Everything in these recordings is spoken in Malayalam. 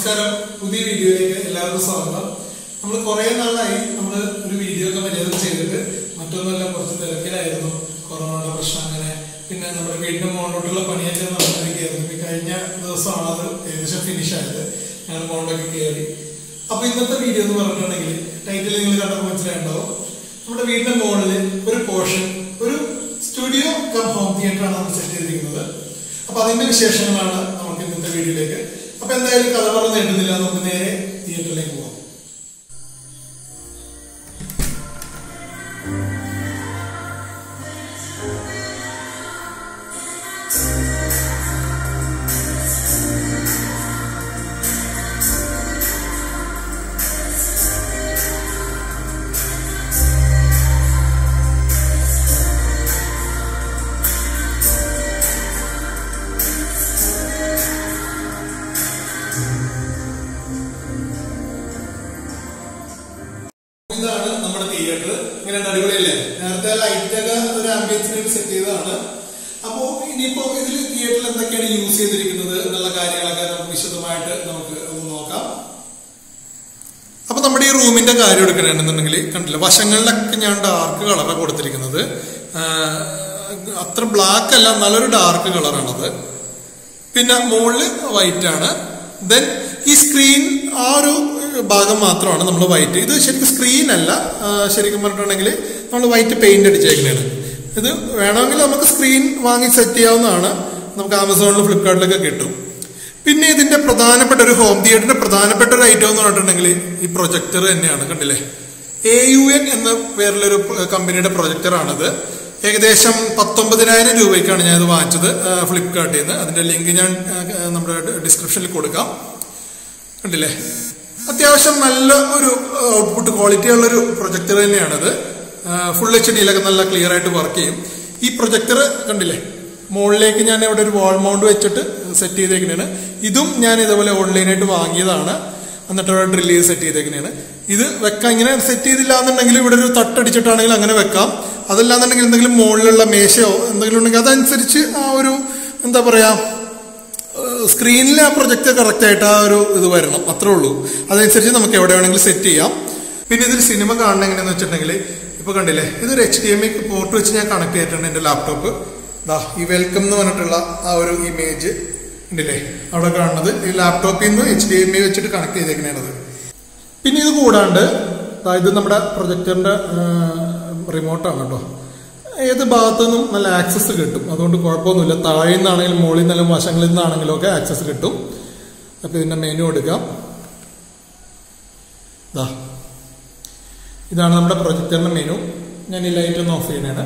നമസ്കാരം പുതിയ വീഡിയോയിലേക്ക് എല്ലാവർക്കും സ്വാഗതം നമ്മൾ കുറെ നാളായി നമ്മൾ ഒരു വീഡിയോ ഒക്കെ മര്യാദ ചെയ്തിട്ട് മറ്റൊന്നുമല്ല കുറച്ച് തിരക്കിലായിരുന്നു കൊറോണയുടെ പ്രശ്നം അങ്ങനെ പിന്നെ നമ്മുടെ വീടിന്റെ മുകളിലോട്ടുള്ള പണിയൊക്കെ നടന്നിരിക്കുകയായിരുന്നു ഇപ്പൊ കഴിഞ്ഞ ദിവസമാണ് അത് ഏകദേശം ഫിനിഷ് ആയത് ഞങ്ങൾ മുകളിലൊക്കെ കയറി അപ്പൊ ഇന്നത്തെ വീഡിയോ എന്ന് പറഞ്ഞിട്ടുണ്ടെങ്കിൽ ടൈറ്റിൽ നിങ്ങൾ കണ്ടപ്പോൾ മനസ്സിലായിട്ടുണ്ടാവും നമ്മുടെ വീടിന്റെ മുകളിൽ ഒരു പോർഷൻ ഒരു സ്റ്റുഡിയോ കം ഹോം തിയേറ്റർ ആണ് നമ്മൾ സെറ്റ് ചെയ്തിരിക്കുന്നത് അപ്പൊ അതിന്റെ വിശേഷങ്ങളാണ് നമുക്ക് ഇന്നത്തെ വീഡിയോയിലേക്ക് അപ്പൊ എന്തായാലും കഥ പറഞ്ഞ് എഴുതുന്നില്ല നമുക്ക് നേരെ തിയേറ്ററിലേക്ക് പോവാം ഇതാണ് നമ്മുടെ തിയേറ്റർ ഇങ്ങനെ അടിപൊളിയല്ലേ നേരത്തെ ലൈറ്റ് ഒക്കെ ഒരു ആംബിയൻസിന് വേണ്ടി സെറ്റ് ചെയ്തതാണ് അപ്പോ ഇനിയിപ്പോ ഇതിൽ തിയേറ്ററിൽ എന്തൊക്കെയാണ് യൂസ് ചെയ്തിരിക്കുന്നത് എന്നുള്ള കാര്യങ്ങളൊക്കെ നമുക്ക് വിശദമായിട്ട് നമുക്ക് ഒന്ന് നോക്കാം അപ്പൊ നമ്മുടെ ഈ റൂമിന്റെ കാര്യം എടുക്കണമെന്നുണ്ടെങ്കിൽ കണ്ടില്ല വശങ്ങളിലൊക്കെ ഞാൻ ഡാർക്ക് കളറാണ് കൊടുത്തിരിക്കുന്നത് ആ, അത്ര ബ്ലാക്ക് അല്ല നല്ലൊരു ഡാർക്ക് കളറാണത് പിന്നെ മുകളിൽ വൈറ്റ് ആണ് ദെൻ ഈ സ്ക്രീൻ ആ ഒരു ഭാഗം മാത്രമാണ് നമ്മൾ വൈറ്റ് ഇത് ശരിക്കും സ്ക്രീൻ അല്ല ആ, ശരിക്കും പറഞ്ഞിട്ടുണ്ടെങ്കിൽ നമ്മൾ വൈറ്റ് പെയിന്റ് അടിച്ചേക്കുന്നതാണ് ഇത് വേണമെങ്കിൽ നമുക്ക് സ്ക്രീൻ വാങ്ങി സെറ്റ് ചെയ്യാവുന്നതാണ് നമുക്ക് ആമസോണിലും ഫ്ലിപ്കാർട്ടിലൊക്കെ കിട്ടും പിന്നെ ഇതിന്റെ പ്രധാനപ്പെട്ട ഒരു ഹോം തിയേറ്ററിന്റെ പ്രധാനപ്പെട്ട ഒരു ഐറ്റം എന്ന് പറഞ്ഞിട്ടുണ്ടെങ്കിൽ ഈ പ്രൊജക്ടർ തന്നെയാണ് കണ്ടില്ലേ എ യു എൻ എന്ന പേരിലൊരു കമ്പനിയുടെ പ്രൊജക്ടറാണിത് ഏകദേശം പത്തൊമ്പതിനായിരം രൂപയ്ക്കാണ് ഞാൻ ഇത് വാങ്ങിച്ചത് ഫ്ലിപ്കാർട്ടിൽ നിന്ന് അതിന്റെ ലിങ്ക് ഞാൻ ആ, നമ്മുടെ ഡിസ്ക്രിപ്ഷനിൽ കൊടുക്കാം കണ്ടില്ലേ അത്യാവശ്യം നല്ല ഒരു ഔട്ട്പുട്ട് ക്വാളിറ്റി ഉള്ള ഒരു പ്രൊജക്ടർ തന്നെയാണിത് ഫുൾ എച്ച് ഡിയിലൊക്കെ നല്ല ക്ലിയർ ആയിട്ട് വർക്ക് ചെയ്യും ഈ പ്രൊജക്ടർ കണ്ടില്ലേ മുകളിലേക്ക് ഞാൻ ഇവിടെ ഒരു വാൾ മൗണ്ട് വെച്ചിട്ട് സെറ്റ് ചെയ്തേക്കുന്നതാണ് ഇതും ഞാൻ ഇതേപോലെ ഓൺലൈനായിട്ട് വാങ്ങിയതാണ് എന്നിട്ട് ഇവിടെ ഡ്രിൽ ചെയ്ത് സെറ്റ് ചെയ്തേക്കുന്നതാണ് ഇത് വെക്കാം ഇങ്ങനെ സെറ്റ് ചെയ്തില്ല എന്നുണ്ടെങ്കിൽ ഇവിടെ ഒരു തട്ടടിച്ചിട്ടാണെങ്കിൽ അങ്ങനെ വെക്കാം അതല്ലാന്നുണ്ടെങ്കിൽ എന്തെങ്കിലും മുകളിലുള്ള മേശയോ എന്തെങ്കിലും ഉണ്ടെങ്കിൽ അതനുസരിച്ച് ആ ഒരു എന്താ പറയാ സ്ക്രീനിൽ ആ പ്രൊജക്ട് കറക്റ്റ് ആയിട്ട് ആ ഒരു ഇത് വരണം അത്രേ ഉള്ളൂ അതനുസരിച്ച് നമുക്ക് എവിടെ വേണമെങ്കിലും സെറ്റ് ചെയ്യാം പിന്നെ ഇതിൽ സിനിമ കാണണം എങ്ങനെയാന്ന് വെച്ചിട്ടുണ്ടെങ്കിൽ ഇപ്പൊ കണ്ടില്ലേ ഇതൊരു H D M I port വെച്ച് ഞാൻ കണക്ട് ചെയ്തിട്ടുണ്ട് എന്റെ ലാപ്ടോപ്പ് ദാ ഈ വെൽക്കം എന്ന് പറഞ്ഞിട്ടുള്ള ആ ഒരു ഇമേജ് ഉണ്ടല്ലേ അവിടെ കാണുന്നത് ഈ ലാപ്ടോപ്പിൽ നിന്ന് എച്ച് ഡി എം ഐ വെച്ചിട്ട് കണക്ട് ചെയ്തേക്കണത് പിന്നെ ഇത് കൂടാണ്ട് ദാ ഇത് നമ്മുടെ പ്രൊജക്ടറിന്റെ റിമോട്ടാണ് കേട്ടോ ഏത് ഭാഗത്തു നിന്നും നല്ല ആക്സസ് കിട്ടും അതുകൊണ്ട് കുഴപ്പമൊന്നുമില്ല താഴെ നിന്നാണെങ്കിലും മുകളിൽ നിന്നാലും വശങ്ങളിൽ നിന്നാണെങ്കിലും ഒക്കെ ആക്സസ് കിട്ടും അപ്പൊ ഇതിന്റെ മെനു എടുക്കാം ദാ ഇതാണ് നമ്മുടെ പ്രൊജക്ടറിന്റെ മെനു ഞാൻ ഈ ലൈറ്റ് ഒന്ന് ഓഫ് ചെയ്യണേണ്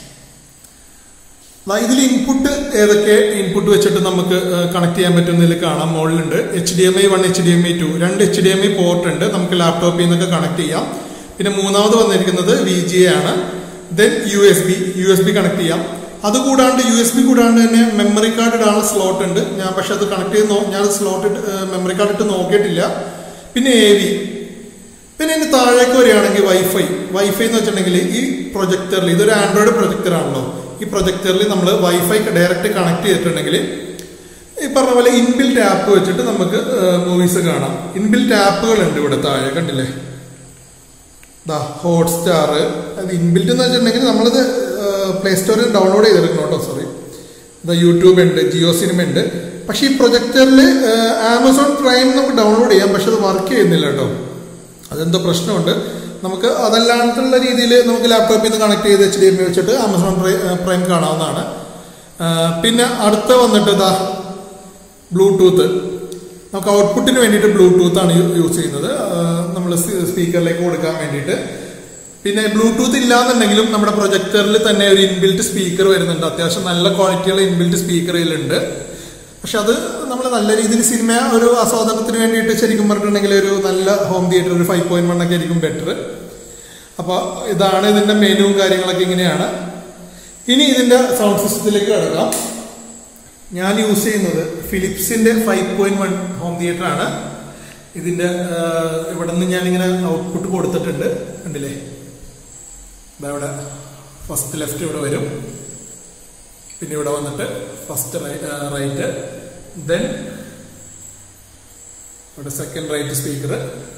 ദാ ഇതിൽ ഇൻപുട്ട് ഏതൊക്കെ ഇൻപുട്ട് വെച്ചിട്ട് നമുക്ക് കണക്ട് ചെയ്യാൻ പറ്റുന്നതിൽ കാണാം മുകളിലുണ്ട് H D M I one H D M I two രണ്ട് H D M I port ഉണ്ട് നമുക്ക് ലാപ്ടോപ്പിൽ നിന്നൊക്കെ കണക്ട് ചെയ്യാം പിന്നെ മൂന്നാമത് വന്നിരിക്കുന്നത് വി ജി എ ആണ് then U S B U S B connect ചെയ്യാം അതുകൂടാണ്ട് യു എസ് ബി കൂടാണ്ട് തന്നെ മെമ്മറി കാർഡ് ഇടാനുള്ള സ്ലോട്ട് ഉണ്ട് ഞാൻ പക്ഷെ അത് കണക്ട് ചെയ്ത് നോ- ഞാൻ സ്ലോട്ട് മെമ്മറി കാർഡ് ഇട്ട് നോക്കിയിട്ടില്ല പിന്നെ എ വി പിന്നെ ഇനി താഴേക്ക് വരികയാണെങ്കിൽ വൈഫൈ വൈഫൈ എന്ന് വെച്ചിട്ടുണ്ടെങ്കിൽ ഈ പ്രൊജക്ടറിൽ ഇതൊരു ആൻഡ്രോയിഡ് പ്രൊജക്ടർ ആണല്ലോ ഈ പ്രൊജക്ടറിൽ നമ്മൾ വൈഫൈ ഡയറക്റ്റ് കണക്ട് ചെയ്തിട്ടുണ്ടെങ്കിൽ ഈ പറഞ്ഞ പോലെ ഇൻബിൽറ്റ് ആപ്പ് വെച്ചിട്ട് നമുക്ക് മൂവീസ് കാണാം ഇൻബിൽറ്റ് ആപ്പുകൾ ഉണ്ട് ഇവിടെ താഴെ കണ്ടില്ലേ ദാ ഹോട്ട്സ്റ്റാർ അത് ഇൻബിൽറ്റ് എന്ന് വെച്ചിട്ടുണ്ടെങ്കിൽ നമ്മളത് പ്ലേ സ്റ്റോറിൽ ഡൗൺലോഡ് ചെയ്തെടുക്കണം കേട്ടോ സോറി ദാ യൂട്യൂബ് ഉണ്ട് ജിയോ സിനിമ ഉണ്ട് പക്ഷെ ഈ പ്രൊജക്ടറിൽ ആമസോൺ പ്രൈം നമുക്ക് ഡൗൺലോഡ് ചെയ്യാം പക്ഷെ അത് വർക്ക് ചെയ്യുന്നില്ല കേട്ടോ അതെന്തോ പ്രശ്നമുണ്ട് നമുക്ക് അതല്ലാണ്ടുള്ള രീതിയിൽ നമുക്ക് ലാപ്ടോപ്പിൽ നിന്ന് കണക്ട് ചെയ്ത് എച്ച് ഡി എം വെച്ചിട്ട് ആമസോൺ പ്രൈം കാണാവുന്നതാണ് ആ, പിന്നെ അടുത്ത വന്നിട്ട് ഇതാ ബ്ലൂടൂത്ത് നമുക്ക് ഔട്ട്പുട്ടിന് വേണ്ടിയിട്ട് ബ്ലൂടൂത്ത് ആണ് യൂസ് ചെയ്യുന്നത് നമ്മൾ സ്പീക്കറിലേക്ക് കൊടുക്കാൻ വേണ്ടിയിട്ട് പിന്നെ ബ്ലൂടൂത്ത് ഇല്ലാന്നുണ്ടെങ്കിലും നമ്മുടെ പ്രൊജക്ടറിൽ തന്നെ ഒരു ഇൻബിൽറ്റ് സ്പീക്കർ വരുന്നുണ്ട് അത്യാവശ്യം നല്ല ക്വാളിറ്റിയുള്ള ഇൻബിൽറ്റ് സ്പീക്കർ ഇതിലുണ്ട് പക്ഷെ അത് നമ്മൾ നല്ല രീതിയിൽ സിനിമ ഒരു ആസ്വാദനത്തിന് വേണ്ടിയിട്ട് ശരിക്കും പറഞ്ഞിട്ടുണ്ടെങ്കിൽ ഒരു നല്ല ഹോം തിയേറ്റർ ഒരു ഫൈവ് പോയിന്റ് വൺ ഒക്കെ ആയിരിക്കും ബെറ്റർ അപ്പൊ ഇതാണ് ഇതിന്റെ മെനുവും കാര്യങ്ങളൊക്കെ ഇങ്ങനെയാണ് ഇനി ഇതിന്റെ സൗണ്ട് സിസ്റ്റത്തിലേക്ക് കിടക്കാം ഞാൻ യൂസ് ചെയ്യുന്നത് ഫിലിപ്സിന്റെ five point one home theatre ആണ് ഇതിന്റെ ആ, ഇവിടെ നിന്ന് ഞാനിങ്ങനെ ഔട്ട്പുട്ട് കൊടുത്തിട്ടുണ്ട് കണ്ടില്ലേ ദാ ഇവിടെ ഫസ്റ്റ് ലെഫ്റ്റ് ഇവിടെ വരും പിന്നെ ഇവിടെ വന്നിട്ട് ഫസ്റ്റ് റൈറ്റ് ദെൻ ഇവിടെ സെക്കൻഡ് റൈറ്റ് സ്പീക്കർ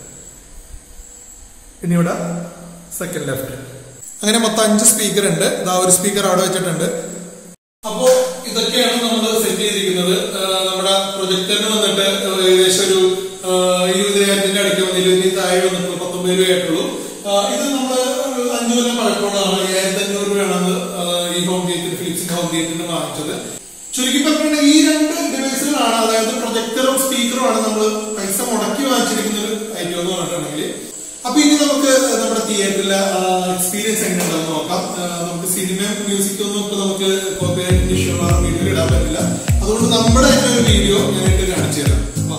പിന്നെ ഇവിടെ സെക്കൻഡ് ലെഫ്റ്റ് അങ്ങനെ മൊത്തം അഞ്ച് സ്പീക്കർ ഉണ്ട് ഇതാ ഒരു സ്പീക്കർ അവിടെ വെച്ചിട്ടുണ്ട് അപ്പോ ഇതൊക്കെയാണ് നമ്മൾ സെറ്റ് ചെയ്തിരിക്കുന്നത് ആ, നമ്മുടെ പ്രൊജക്ടറിന് വന്നിട്ട് ഏകദേശം ഒരു ആ, ഇരുപതിനായിരത്തിന്റെ അടുത്ത് വന്ന് ഇരുപതിന് താഴെ വന്നിട്ടുള്ളൂ പത്തൊമ്പത് രൂപയായിട്ടുള്ളൂ ആ, ഇത് നമ്മൾ അഞ്ചു കൊല്ലം പഴക്കമുള്ളതാണ് അയ്യായിരത്തി അഞ്ഞൂറ് രൂപയാണ് ആ, ഈ ഹോം തിയേറ്റർ ഫിലിപ്സിന്റെ ഹോം തിയേറ്ററിന് വാങ്ങിച്ചത് ചുരുക്കി പറഞ്ഞിട്ടുണ്ടെങ്കിൽ ഈ രണ്ട് ഡിവൈസുകളാണ് അതായത് പ്രൊജക്ടറും സ്പീക്കറുമാണ് നമ്മൾ പൈസ മുടക്കി വാങ്ങിച്ചിരിക്കുന്ന ഒരു ഐറ്റം എന്ന് പറഞ്ഞിട്ടുണ്ടെങ്കിൽ അപ്പൊ ഇനി നമുക്ക് നമ്മുടെ തിയേറ്ററിലെ എക്സ്പീരിയൻസ് എങ്ങനെയുണ്ടെന്ന് നോക്കാം ആ, നമുക്ക് സിനിമയും മ്യൂസിക്കും ഒന്നും ഇപ്പൊ നമുക്ക് കോപ്പിറൈറ്റ് ഇഷ്യൂ വീഡിയോയിൽ ഇടാൻ പറ്റില്ല അതുകൊണ്ട് നമ്മുടെ തന്നെ ഒരു വീഡിയോ ഞാൻ ഇട്ട് കാണിച്ചു തരാം വാ.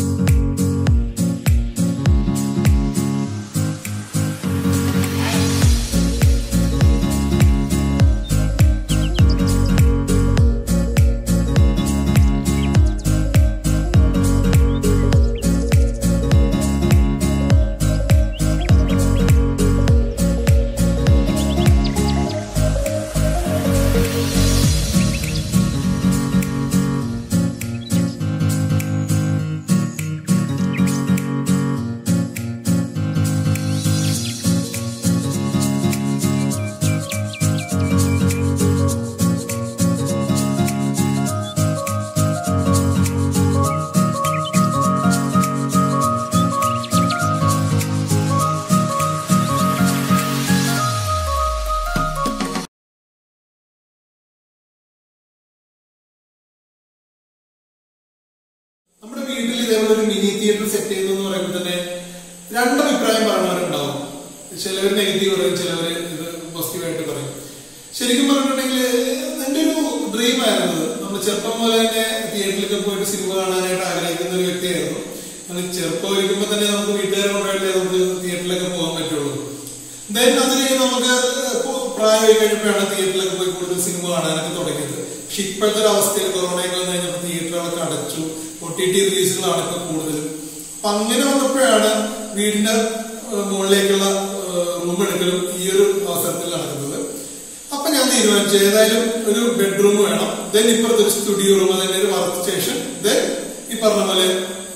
നമ്മുടെ വീട്ടിൽ ഇതേപോലെ ഒരു മിനി തിയേറ്റർ സെറ്റ് ചെയ്യുന്നു പറയുമ്പോൾ തന്നെ രണ്ട് അഭിപ്രായം പറയുന്നവരുണ്ടാവും ചിലവർ നെഗറ്റീവ് പറയും ചിലവർ ഇത് പോസിറ്റീവായിട്ട് പറയും ശരിക്കും പറഞ്ഞിട്ടുണ്ടെങ്കിൽ എന്റെ ഒരു ഡ്രീം ആയിരുന്നു നമ്മൾ ചെറുപ്പം മുതൽ തന്നെ തിയേറ്ററിലൊക്കെ പോയിട്ട് സിനിമ കാണാനായിട്ട് ആഗ്രഹിക്കുന്ന ഒരു വ്യക്തിയായിരുന്നു അത് ചെറുപ്പം ഇരിക്കുമ്പോൾ തന്നെ നമുക്ക് വീട്ടുകാരെ കൊണ്ടുപോയിട്ടേ നമുക്ക് തിയേറ്ററിലൊക്കെ പോകാൻ പറ്റുള്ളൂ എന്തായാലും അത് കഴിഞ്ഞ് നമുക്ക് പ്രായമായി കഴിഞ്ഞപ്പോഴാണ് തിയേറ്ററിലൊക്കെ പോയി കൂടുതൽ സിനിമ കാണാനൊക്കെ തുടങ്ങിയത് പക്ഷെ ഇപ്പോഴത്തെ ഒരു അവസ്ഥയിൽ കൊറോണയൊക്കെ വന്നു കഴിഞ്ഞപ്പോൾ തിയേറ്ററുകളൊക്കെ അടച്ചു ഒ ടി ടി റിലീസുകളാണ് ഇപ്പൊ കൂടുതലും അപ്പൊ അങ്ങനെ വന്നപ്പോഴാണ് വീടിന്റെ ഏഹ്, മുകളിലേക്കുള്ള റൂം എടുക്കലും ഈ ഒരു അവസരത്തിൽ നടക്കുന്നത് അപ്പൊ ഞാൻ തീരുമാനിച്ചു ഏതായാലും ഒരു ബെഡ്റൂം വേണം ദെൻ ഇപ്പുറത്ത് ഒരു സ്റ്റുഡിയോ റൂം അതിന്റെ ഒരു വർക്ക് സ്റ്റേഷൻ ദെൻ ഈ പറഞ്ഞ പോലെ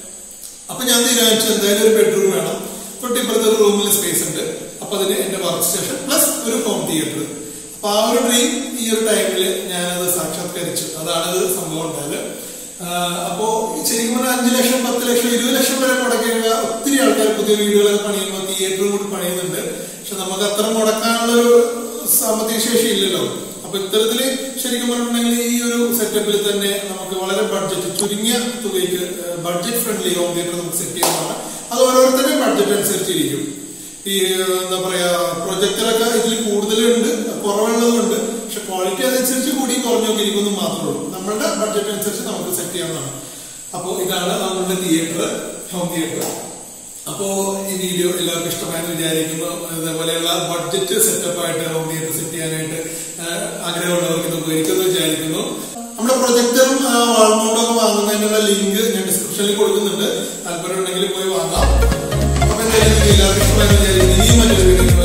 അപ്പൊ ഞാൻ തീരുമാനിച്ചു എന്തായാലും ഒരു ബെഡ്റൂം വേണം തൊട്ടിപ്പുറത്ത് ഒരു റൂമിൽ സ്പേസ് ഉണ്ട് അപ്പൊ അതിന് എന്റെ വർക്ക് സ്റ്റേഷൻ പ്ലസ് ഒരു ഹോം തിയേറ്റർ അപ്പൊ ആ ഒരു ഡ്രീം ഈ ഒരു ടൈമിൽ ഞാനത് സാക്ഷാത്കരിച്ചു അതാണ് ഇത് സംഭവം ഉണ്ടായത് ആഹ് അപ്പോ ശരിക്കും പറഞ്ഞാൽ അഞ്ചു ലക്ഷം പത്ത് ലക്ഷം ഇരുപത് ലക്ഷം വരെ മുടക്കിയ ഒത്തിരി ആൾക്കാർ പുതിയ വീടുകളൊക്കെ പണിയുമ്പോൾ തിയേറ്ററും കൂടി പണിയുന്നുണ്ട് പക്ഷെ നമുക്ക് അത്ര മുടക്കാനുള്ള ഒരു സാമ്പത്തിക ശേഷി ഇല്ലല്ലോ അപ്പൊ ഇത്തരത്തില് ശരിക്കും പറഞ്ഞിട്ടുണ്ടെങ്കിൽ ഈ ഒരു സെറ്റപ്പിൽ തന്നെ നമുക്ക് വളരെ ബഡ്ജറ്റ് ചുരുങ്ങിയ തുകയ്ക്ക് ബഡ്ജറ്റ് ഫ്രണ്ട്ലി ഹോം തിയേറ്റർ നമുക്ക് സെറ്റ് ചെയ്യുന്നതാണ് അത് ഓരോരുത്തരുടെ ബഡ്ജറ്റ് അനുസരിച്ചിരിക്കും ഈ ഏഹ്, എന്താ പറയാ പ്രൊജക്ടറൊക്കെ ഇതിൽ കൂടുതലുണ്ട് കുറവുള്ളതുണ്ട് പക്ഷെ ക്വാളിറ്റി അതനുസരിച്ച് കൂടി കുറഞ്ഞൊക്കെ ഇരിക്കുന്നു മാത്രമേ ഉള്ളൂ നമ്മളുടെ ബഡ്ജറ്റ് അനുസരിച്ച് നമുക്ക് സെറ്റ് ചെയ്യാവുന്നതാണ് അപ്പോൾ ഇതാണ് നമ്മളുടെ തിയേറ്റർ ഹോം തിയേറ്റർ അപ്പോ ഈ വീഡിയോ എല്ലാവർക്കും ഇഷ്ടമായെന്ന് വിചാരിക്കുന്നു ഇതേപോലെയുള്ള ബഡ്ജറ്റ് സെറ്റപ്പ് ആയിട്ട് ഹോം തിയേറ്റർ സെറ്റ് ചെയ്യാനായിട്ട് ആഹ്, ആഗ്രഹമുള്ളവർക്ക് ഇത് ഉപകരിക്കുമെന്ന് വിചാരിക്കുന്നു നമ്മുടെ പ്രൊജക്ടറും വാൾമൗണ്ടും ഒക്കെ വാങ്ങുന്നതിനുള്ള ലിങ്ക് ഞാൻ ഡിസ്ക്രിപ്ഷനിൽ കൊടുക്കുന്നുണ്ട് താല്പര്യം ഉണ്ടെങ്കിൽ പോയി വാങ്ങാം അപ്പൊ എന്തായാലും നിങ്ങൾക്ക് എല്ലാവർക്കും ഇഷ്ടമായെന്ന് വിചാരിക്കുന്നു ഇനിയും മറ്റൊരു വീഡിയോ